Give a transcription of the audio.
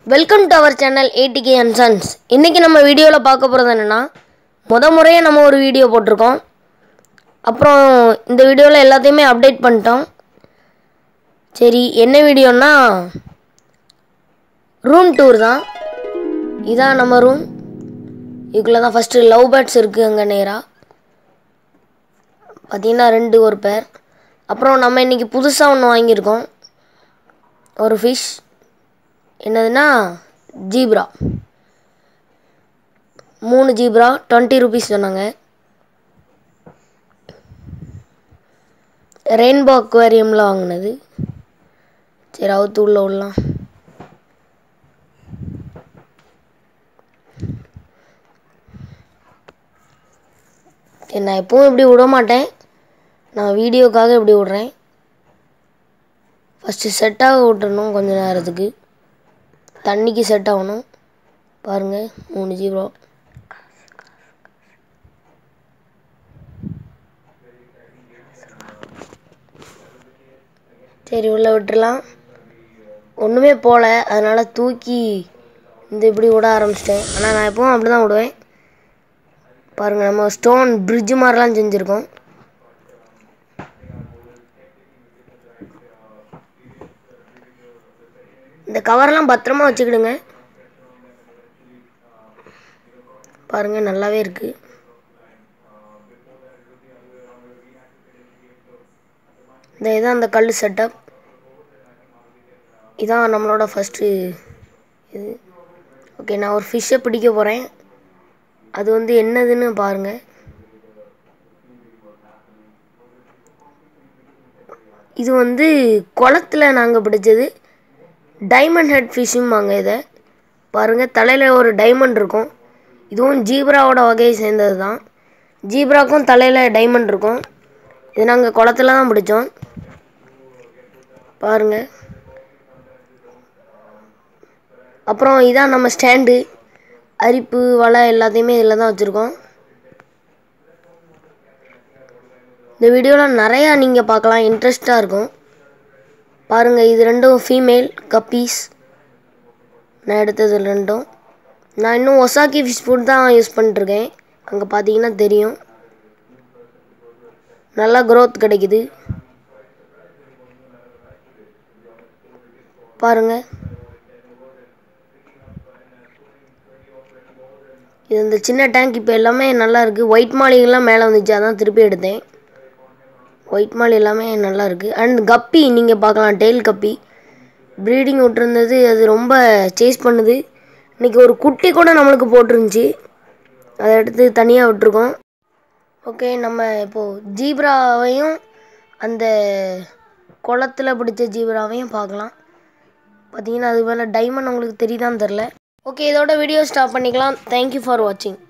welcome to our channel ATK and sons இன்றைக்கி நம்ம வீடியோவில் பார்க்க போகிறது என்னென்னா முத முறையாக நம்ம ஒரு வீடியோ போட்டிருக்கோம் அப்புறம் இந்த வீடியோவில் எல்லாத்தையுமே அப்டேட் பண்ணிட்டோம் சரி என்ன வீடியோன்னா ரூம் டூர் தான் இதான் நம்ம ரூம் இதுக்குள்ளே தான் ஃபஸ்ட்டு லவ் பேர்ட்ஸ் இருக்குது அங்கே நேராக பார்த்தீங்கன்னா ரெண்டு ஒரு பேர் அப்புறம் நம்ம இன்றைக்கி புதுசாக ஒன்று வாங்கியிருக்கோம் ஒரு ஃபிஷ் என்னதுன்னா ஜீப்ரா மூணு ஜீப்ரா டுவெண்ட்டி ருபீஸ் சொன்னாங்க ரெயின்போ அக்வேரியமில் வாங்கினது சரி அவுத்து உள்ள விடலாம் சரி நான் எப்பவும் இப்படி விட மாட்டேன் நான் வீடியோக்காக இப்படி விட்றேன் ஃபஸ்ட்டு செட்டாக விட்டுறணும் கொஞ்ச நேரத்துக்கு தண்ணிக்கு செட் ஆகணும் பாருங்கள் மூணு ஜீரோ சரி உள்ளே விட்டுறலாம் ஒன்றுமே போகல அதனால் தூக்கி இந்த இப்படி விட ஆரம்பிச்சிட்டேன் ஆனால் நான் எப்பவும் அப்படி தான் விடுவேன் பாருங்கள் நம்ம ஸ்டோன் பிரிட்ஜு மாதிரிலாம் செஞ்சுருக்கோம் இந்த கவர்லாம் பத்திரமா வச்சுக்கிடுங்க பாருங்கள் நல்லாவே இருக்குது இந்த இதான் அந்த கல் செட்டப் இதான் நம்மளோட ஃபஸ்ட்டு இது ஓகே நான் ஒரு ஃபிஷ்ஷை பிடிக்க போகிறேன் அது வந்து என்னதுன்னு பாருங்கள் இது வந்து குளத்துல நாங்கள் பிடிச்சது டைமண்ட் ஹெட் ஃபிஷ்ஷும்பாங்க இதை பாருங்கள் தலையில் ஒரு டைமண்ட் இருக்கும் இதுவும் ஜீப்ராவோட வகையை சேர்ந்தது தான் ஜீப்ராக்கும் தலையில் டைமண்ட் இருக்கும் இது நாங்கள் குளத்துல தான் பிடிச்சோம் பாருங்கள் அப்புறம் இதான் நம்ம ஸ்டாண்டு அரிப்பு வலை எல்லாத்தையுமே இதில் தான் வச்சுருக்கோம் இந்த வீடியோவில் நிறையா நீங்கள் பார்க்கலாம் இன்ட்ரெஸ்ட்டாக இருக்கும் பாருங்கள் இது ரெண்டும் ஃபீமேல் கப்பீஸ் நான் எடுத்தது ரெண்டும் நான் இன்னும் ஒசாக்கி ஃபிஷ் ஃபுட் தான் யூஸ் பண்ணிட்டுருக்கேன் அங்கே பார்த்தீங்கன்னா தெரியும் நல்லா க்ரோத் கிடைக்குது பாருங்கள் இது இந்த சின்ன டேங்க் இப்போ எல்லாமே நல்லா இருக்குது ஒயிட் மாலிகள்லாம் மேலே வந்துச்சு அதான் திருப்பி எடுத்தேன் ஒயிட் மால் எல்லாமே நல்லா இருக்குது அண்ட் கப்பி நீங்கள் பார்க்கலாம் டெய்ல் கப்பி ப்ரீடிங் விட்டுருந்தது அது ரொம்ப சேஸ் பண்ணுது இன்றைக்கி ஒரு குட்டி கூட நம்மளுக்கு போட்டிருந்துச்சி அதை எடுத்து தனியாக விட்டுருக்கோம் ஓகே நம்ம இப்போது ஜீப்ராவையும் அந்த குளத்தில் பிடிச்ச ஜீப்ராவையும் பார்க்கலாம் பார்த்தீங்கன்னா அது மேலே டைமண்ட் உங்களுக்கு தெரியுதான்னு தெரில ஓகே இதோட வீடியோ ஸ்டாப் பண்ணிக்கலாம் தேங்க்யூ ஃபார் வாட்சிங்